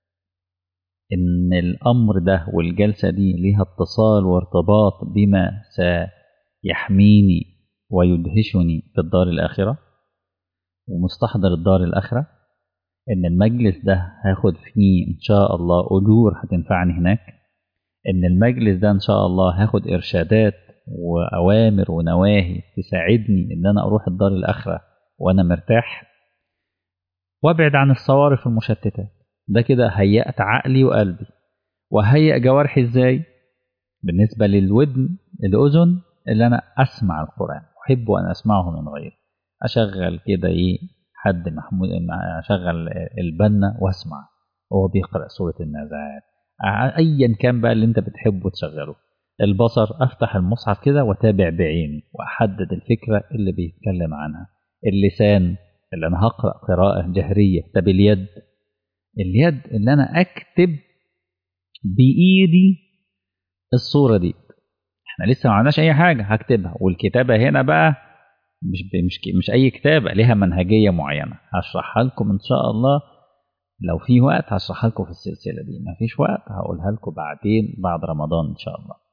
ان الامر ده والجلسه دي ليها اتصال وارتباط بما سيحميني ويدهشني في الدار الاخره ومستحضر الدار الاخره ان المجلس ده هاخد فيه ان شاء الله اجور هتنفعني هناك ان المجلس ده ان شاء الله هاخد ارشادات واوامر ونواهي تساعدني ان انا اروح الدار الاخره وانا مرتاح وابعد عن الصوارف المشتتات ده كده هيأت عقلي وقلبي وهيئ جوارحي ازاي بالنسبه للودن الاذن اللي انا اسمع القران احب ان اسمعه من غيري اشغل كده ايه حد محمود اشغل البنا واسمع وهو بيقرا سوره النازعات ايا كان بقى اللي انت بتحبه تشغله البصر افتح المصحف كده واتابع بعيني واحدد الفكره اللي بيتكلم عنها اللسان اللي انا هقرا قراءه جهريه طب اليد اليد اللي انا اكتب بايدي الصوره دي احنا لسه ما عملناش اي حاجه هكتبها والكتابه هنا بقى مش مش مش اي كتابه ليها منهجيه معينه هشرحها لكم ان شاء الله لو في وقت هشرحها لكم في السلسله دي ما فيش وقت هقولها لكم بعدين بعد رمضان ان شاء الله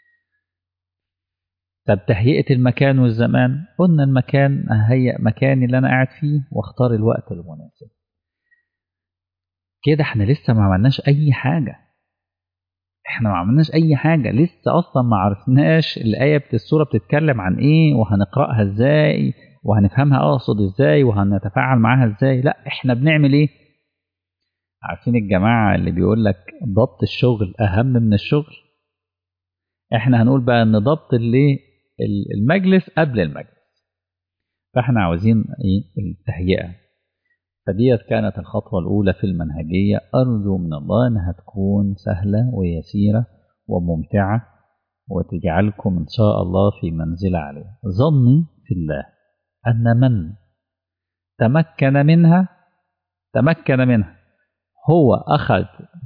طب تهيئه المكان والزمان قلنا المكان اهيئ مكاني اللي انا قاعد فيه واختار الوقت المناسب كده احنا لسه ما عملناش اي حاجه احنا ما عملناش اي حاجه لسه اصلا ما عرفناش الايه بت السوره بتتكلم عن ايه وهنقراها ازاي وهنفهمها اقصد ازاي وهنتفاعل معاها ازاي لا احنا بنعمل ايه عارفين الجماعه اللي بيقول لك ضبط الشغل اهم من الشغل احنا هنقول بقى ان ضبط اللي المجلس قبل المجلس فاحنا عاوزين ايه التهيئه فديت كانت الخطوة الأولى في المنهجية أرجو من الله أنها تكون سهلة ويسيرة وممتعة وتجعلكم إن شاء الله في منزلة عليها ظني في الله أن من تمكن منها تمكن منها هو أخذ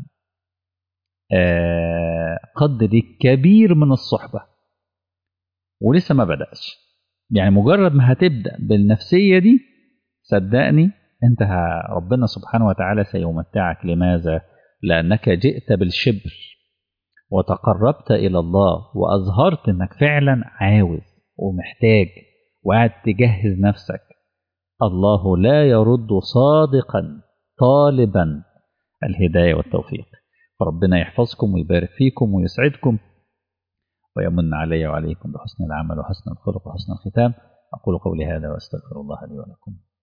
آه قدر كبير من الصحبة ولسه ما بدأش يعني مجرد ما هتبدأ بالنفسية دي صدقني انت ربنا سبحانه وتعالى سيمتعك لماذا لانك جئت بالشبر وتقربت الى الله واظهرت انك فعلا عاوز ومحتاج وقاعد تجهز نفسك الله لا يرد صادقا طالبا الهدايه والتوفيق فربنا يحفظكم ويبارك فيكم ويسعدكم ويمن علي وعليكم بحسن العمل وحسن الخلق وحسن الختام اقول قولي هذا واستغفر الله لي ولكم